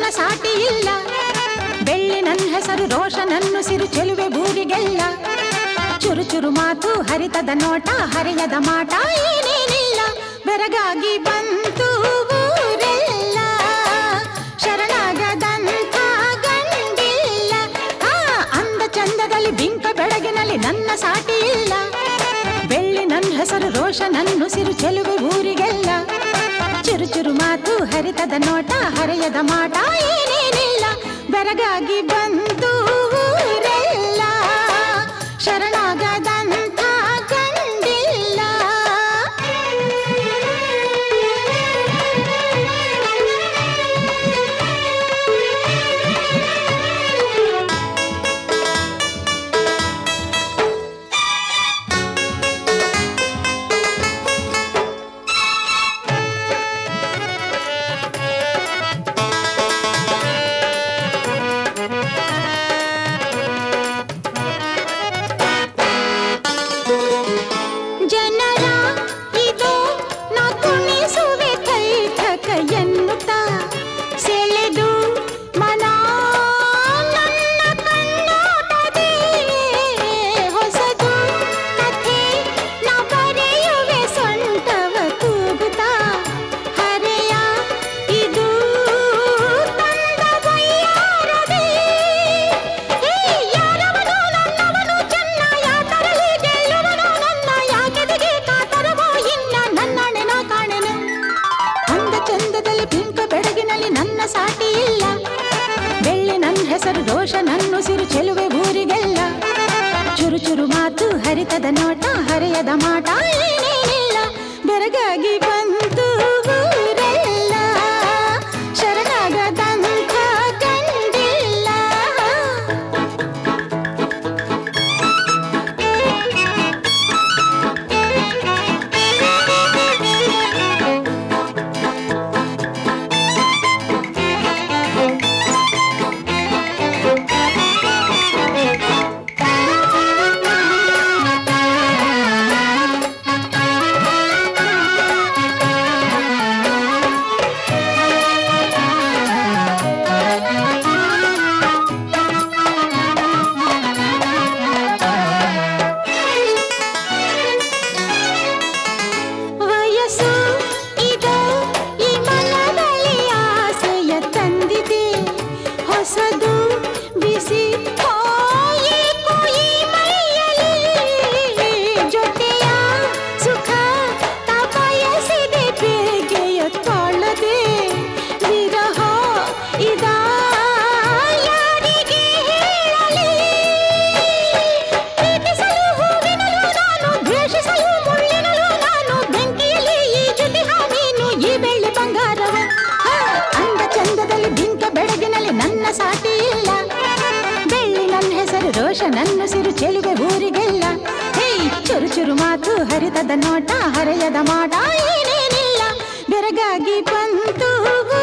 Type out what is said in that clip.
ನನ್ನ ಸಾಟಿ ಇಲ್ಲ ಬೆಳ್ಳಿ ನನ್ನ ಹೆಸರು ರೋಷ ನನ್ನ ಸಿರು ಚೆಲುವೆ ಬೂರಿಗೆಲ್ಲ ಚುರು ಚುರು ಮಾತು ಹರಿತದ ನೋಟ ಹರಿಯದ ಮಾಟ ಏನೇನಿಲ್ಲ ಬೆರಗಾಗಿ ಬಂತು ಊರೆಲ್ಲ ಶರಣಾಗದಂಥ ಗಂಡಿಲ್ಲ ಆ ಅಂದ ಚಂದದಲ್ಲಿ ಬಿಂಕ ಬೆಳಗಿನಲ್ಲಿ ನನ್ನ ಸಾಟಿ ಇಲ್ಲ ಬೆಳ್ಳಿ ನನ್ನ ಹೆಸರು ರೋಷ ನನ್ನ ಸಿರು ಚೆಲುವೆ ಊರಿಗೆಲ್ಲ ಚುರು ಚುರು ಮಾತು ಹರಿತದ ನೋಟ ಹರೆಯದ ಮಾಟ ಏನೇನಿಲ್ಲ ಬೆರಗಾಗಿ ಬಂತು ಊರೆಲ್ಲ ಶರಣಾಗದಂಥ ಗಂಡಿಲ್ಲ ಜನರ ಇದು ನಾ ಕುಣಿಸುವೆ ಕೈ ಠಕ ಎನ್ನುತ್ತ ಸೆಳೆದು ಮನ ನನ್ನ ಕಣ್ಣೋಟದೆ ಹೊಸದು ಕಥೆ ನಾ ಬರೆಯುವೆ ಸೊಂಟವ ತೂಗುತ್ತಾ ಹರೆಯ ಇದು ತಂದ ಬಯ್ಯಾರದೆ ಹೇ ಯಾರವನು ನನ್ನವನು ಚೆನ್ನ ಯಾತರಲಿ ಗೆಲ್ಲುವನು ನನ್ನ ಯಾಕೆದೆಗೆ ಕಾತರವೋ ಇನ್ನ ನನ್ನಣೆ ನಾ ಕಾಣೆನು ಅಂದ ಚಂದದಲ್ಲಿ ಪಿಂಕ ಬೆಳಗಿನಲ್ಲಿ ನನ್ನ ಸಾಟಿ ಇಲ್ಲ ಬೆಳ್ಳಿ ನನ್ನ ಹೆಸರು ದೋಷ ನನ್ನ ಸಿರು ಚೆಲುವೆ ಊರಿಗೆಲ್ಲ ಚುರು ಚುರು ಮಾತು ಹರಿತದ ನೋಟ ಹರೆಯದ ಮಾಟ ಏನೇನಿಲ್ಲ ಬೆರಗಾಗಿ ಬಂತು ಊರೆಲ್ಲ ಶರಣಾಗದಂಥ ಗಂಡಿಲ್ಲ ವಯಸ್ಸು ಇದು ಈ ಮನದಲ್ಲಿ ಆಸೆಯ ತಂದಿದೆ ಹೊಸದು ಬಿಸಿ ಹೋ, ಏಕೋ ಈ ಮೈಯಲ್ಲಿ ಜೊತೆಯ ಸುಖ ತಾ ಬಯಸಿದೆ ಬೇಗೆಯ ತಾಳದೆ ವಿರಹ ಇದ ಯಾರಿಗೆ ಹೇಳಲಿ ಪ್ರೀತಿಸಲು ಹೂವಿನಲು ನಾನು ದ್ವೇಷಿಸಲು ಮುಳ್ಳಿನಲು ನಾನು ಬೆಂಕಿಯಲ್ಲಿ ಈ ಜೊತೆ ನೀನು ಈ ಬೆಳ್ಳಿ ಬಂಗಾರವ ಆ, ಅಂದ ಚಂದದಲ್ಲಿ ಬಿಂಕ ಬೆಳಗಿನಲ್ಲಿ ನನ್ನ ಸಾಟಿ ಇಲ್ಲ ಬೆಳ್ಳಿ ನನ್ನ ಹೆಸರು ರೋಷ ನನ್ನ ಸಿರು ಚೆಲುವೆ ಊರಿಗೆಲ್ಲ ಹೇ ಚುರು ಚುರು ಮಾತು ಹರಿತದ ನೋಟ ಹರೆಯದ ಮಾಟ ಏನೇನಿಲ್ಲ ಬೆರಗಾಗಿ ಬಂತು